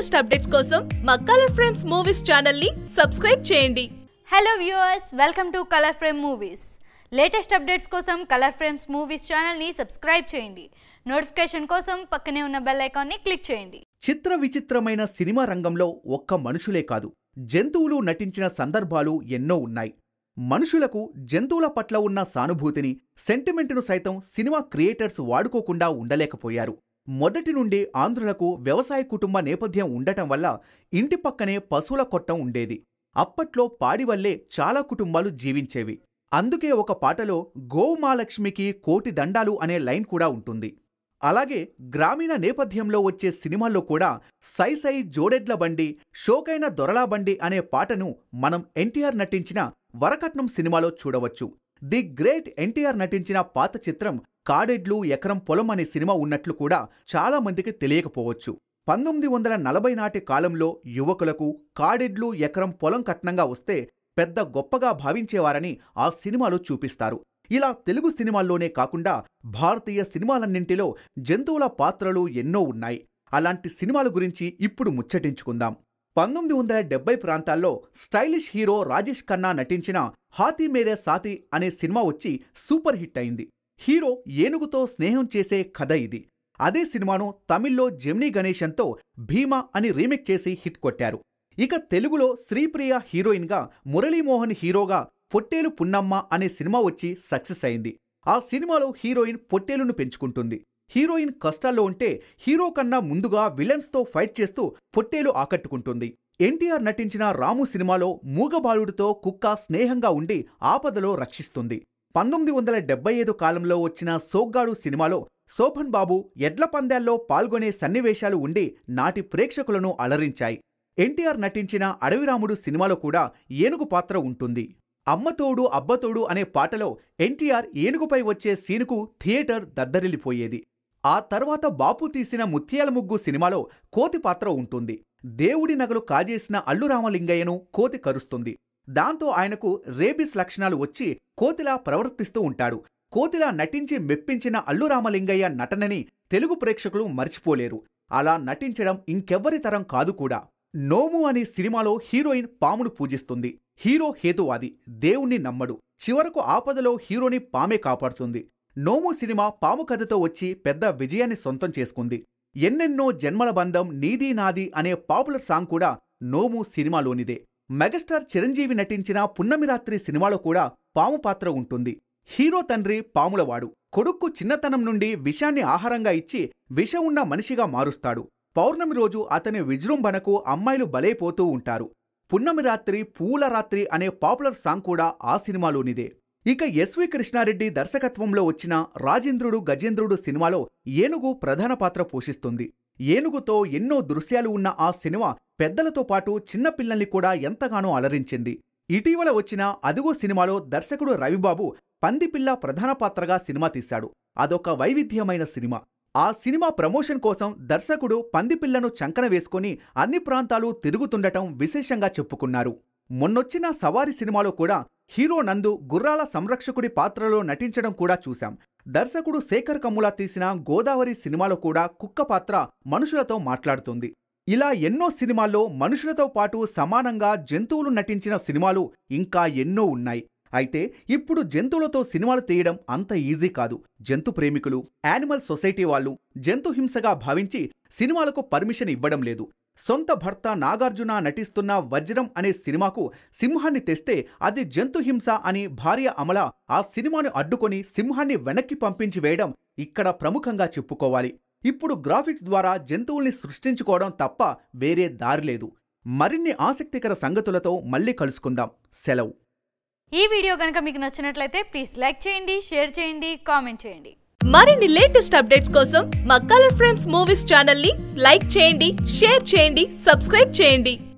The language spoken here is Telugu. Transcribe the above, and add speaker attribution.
Speaker 1: లేటెస్ట్ అప్డేట్స్ కోసం మా కలర్ ఫ్రేమ్స్ మూవీస్ ఛానల్ ని సబ్స్క్రైబ్ చేయండి
Speaker 2: hello viewers welcome to Colour Frame Movies latest updates కోసం కలర్ ఫ్రేమ్స్ మూవీస్ ఛానల్ని సబ్స్క్రైబ్ చేయండి నోటిఫికేషన్ కోసం పక్కనే ఉన్న బెల్ ఐకాన్ని క్లిక్ చేయండి
Speaker 3: చిత్ర విచిత్రమైన సినిమా రంగంలో ఒక్క మనుషులే కాదు జంతువులు నటించిన సందర్భాలు ఎన్నో ఉన్నాయి మనుషులకు జంతువుల పట్ల ఉన్న సానుభూతిని సెంటిమెంటును సైతం సినిమా క్రియేటర్స్ వాడుకోకుండా ఉండలేకపోయారు మొదటి నుండి ఆంధ్రులకు వ్యవసాయ కుటుంబ నేపథ్యం ఉండటం వల్ల ఇంటి పక్కనే పశువుల కొట్టం ఉండేది అప్పట్లో పాడి వల్లే చాలా కుటుంబాలు జీవించేవి అందుకే ఒక పాటలో గోవుమాలక్ష్మికి కోటి దండాలు అనే లైన్ కూడా ఉంటుంది అలాగే గ్రామీణ నేపథ్యంలో వచ్చే సినిమాల్లో కూడా సై సై జోడెడ్ల బండి షోకైన దొరలా బండి అనే పాటను మనం ఎన్టీఆర్ నటించిన వరకట్నం సినిమాలో చూడవచ్చు ది గ్రేట్ ఎన్టీఆర్ నటించిన పాత చిత్రం కాడెడ్లు ఎకరం పొలం అనే సినిమా ఉన్నట్లు కూడా చాలా మందికి తెలియకపోవచ్చు పంతొమ్మిది వందల నలభై నాటి కాలంలో యువకులకు కాడెడ్లు ఎకరం పొలం కట్నంగా వస్తే పెద్ద గొప్పగా భావించేవారని ఆ సినిమాలో చూపిస్తారు ఇలా తెలుగు సినిమాల్లోనే కాకుండా భారతీయ సినిమాలన్నింటిలో జంతువుల పాత్రలు ఎన్నో ఉన్నాయి అలాంటి సినిమాల గురించి ఇప్పుడు ముచ్చటించుకుందాం పంతొమ్మిది వందల డెబ్బై ప్రాంతాల్లో స్టైలిష్ హీరో రాజేష్ ఖన్నా నటించిన హాతీ మేరే సాతి అనే సినిమా వచ్చి సూపర్ హిట్ అయింది హీరో ఏనుగుతో స్నేహం చేసే కథ ఇది అదే సినిమాను తమిళ్లో జెమ్నీ గణేశంతో భీమా అని రీమేక్ చేసి హిట్ కొట్టారు ఇక తెలుగులో శ్రీప్రియ హీరోయిన్గా మురళీమోహన్ హీరోగా పొట్టేలు పున్నమ్మ అనే సినిమా వచ్చి సక్సెస్ అయింది ఆ సినిమాలో హీరోయిన్ పొట్టేలును పెంచుకుంటుంది హీరోయిన్ కష్టాల్లో ఉంటే హీరో కన్నా ముందుగా విలన్స్తో ఫైట్ చేస్తూ పొట్టేలు ఆకట్టుకుంటుంది ఎన్టీఆర్ నటించిన రాము సినిమాలో మూగబాలుడితో కుక్క స్నేహంగా ఉండి ఆపదలో రక్షిస్తుంది పంతొమ్మిది వందల డెబ్బై ఐదు కాలంలో వచ్చిన సోగ్గాడు సినిమాలో శోభన్ బాబు ఎడ్ల పందాల్లో పాల్గొనే సన్నివేశాలు ఉండి నాటి ప్రేక్షకులను అలరించాయి ఎన్టీఆర్ నటించిన అడవిరాముడు సినిమాలో కూడా ఏనుగు పాత్ర ఉంటుంది అమ్మతోడు అబ్బతోడు అనే పాటలో ఎన్టీఆర్ ఏనుగుపై వచ్చే సీనుకు థియేటర్ దద్దరిల్లిపోయేది ఆ తర్వాత బాపు తీసిన ముత్యాల ముగ్గు సినిమాలో కోతి పాత్ర ఉంటుంది దేవుడి నగలు కాజేసిన అల్లు రామలింగయ్యను కోతి కరుస్తుంది దాంతో ఆయనకు రేబిస్ లక్షణాలు వచ్చి కోతిలా ప్రవర్తిస్తూ ఉంటాడు కోతిలా నటించి మెప్పించిన అల్లు రామలింగయ్య నటనని తెలుగు ప్రేక్షకులు మర్చిపోలేరు అలా నటించడం ఇంకెవ్వరి తరం కాదు కూడా నోము అనే సినిమాలో హీరోయిన్ పామును పూజిస్తుంది హీరో హేతువాది దేవుణ్ణి నమ్మడు చివరకు ఆపదలో హీరోని పామే కాపాడుతుంది నోము సినిమా పాము కథతో వచ్చి పెద్ద విజయాన్ని సొంతం చేసుకుంది ఎన్నెన్నో జన్మల బంధం నీది నాది అనే పాపులర్ సాంగ్ కూడా నోము సినిమాలోనిదే మెగాస్టార్ చిరంజీవి నటించిన పున్నమిరాత్రి సినిమాలో కూడా పాము పాత్ర ఉంటుంది హీరో తండ్రి పాములవాడు కొడుక్కు చిన్నతనం నుండి విషాన్ని ఆహారంగా ఇచ్చి విషం ఉన్న మనిషిగా మారుస్తాడు పౌర్ణమి రోజు అతని విజృంభణకు అమ్మాయిలు బలైపోతూ ఉంటారు పున్నమి రాత్రి పూల రాత్రి అనే పాపులర్ సాంగ్ కూడా ఆ సినిమాలోనిదే ఇక ఎస్వి కృష్ణారెడ్డి దర్శకత్వంలో వచ్చిన రాజేంద్రుడు గజేంద్రుడు సినిమాలో ఏనుగు ప్రధాన పాత్ర పోషిస్తుంది ఏనుగుతో ఎన్నో దృశ్యాలు ఉన్న ఆ సినిమా పెద్దలతో పాటు చిన్నపిల్లల్ని కూడా ఎంతగానో అలరించింది ఇటీవల వచ్చిన అదుగో సినిమాలో దర్శకుడు రవిబాబు పందిపిల్ల ప్రధాన పాత్రగా సినిమా తీశాడు అదొక వైవిధ్యమైన సినిమా ఆ సినిమా ప్రమోషన్ కోసం దర్శకుడు పందిపిల్లను చంకన వేసుకుని అన్ని ప్రాంతాలు తిరుగుతుండటం విశేషంగా చెప్పుకున్నారు మొన్నొచ్చిన సవారి సినిమాలో కూడా హీరో నందు గుర్రాల సంరక్షకుడి పాత్రలో నటించడం కూడా చూశాం దర్శకుడు శేఖర్ కమ్ముల తీసిన గోదావరి సినిమాలో కూడా కుక్క పాత్ర మనుషులతో మాట్లాడుతుంది ఇలా ఎన్నో సినిమాల్లో మనుషులతో పాటు సమానంగా జంతువులు నటించిన సినిమాలు ఇంకా ఎన్నో ఉన్నాయి అయితే ఇప్పుడు జంతువులతో సినిమాలు తీయడం అంత ఈజీ కాదు జంతు ప్రేమికులు యానిమల్ సొసైటీ వాళ్ళు జంతు హింసగా భావించి సినిమాలకు పర్మిషన్ ఇవ్వడం లేదు సొంత భర్త నాగార్జున నటిస్తున్న వజ్రం అనే సినిమాకు సింహాన్ని తెస్తే అది జంతు హింస అని భార్య అమల ఆ సినిమాను అడ్డుకొని సింహాన్ని వెనక్కి పంపించి వేయడం ఇక్కడ ప్రముఖంగా చెప్పుకోవాలి ఇప్పుడు గ్రాఫిక్స్ ద్వారా జంతువుల్ని సృష్టించుకోవడం తప్ప వేరే దారి లేదు మరిన్ని ఆసక్తికర సంగతులతో మళ్ళీ కలుసుకుందాం సెలవు
Speaker 2: ఈ వీడియో కనుక మీకు నచ్చినట్లయితే ప్లీజ్ లైక్ చేయండి షేర్ చేయండి కామెంట్ చేయండి
Speaker 1: మరిన్ని లేటెస్ట్ అప్డేట్స్ కోసం మా కలర్ ఫ్రేమ్స్ మూవీస్ ఛానల్ ని లైక్ చేయండి షేర్ చేయండి సబ్స్క్రైబ్ చేయండి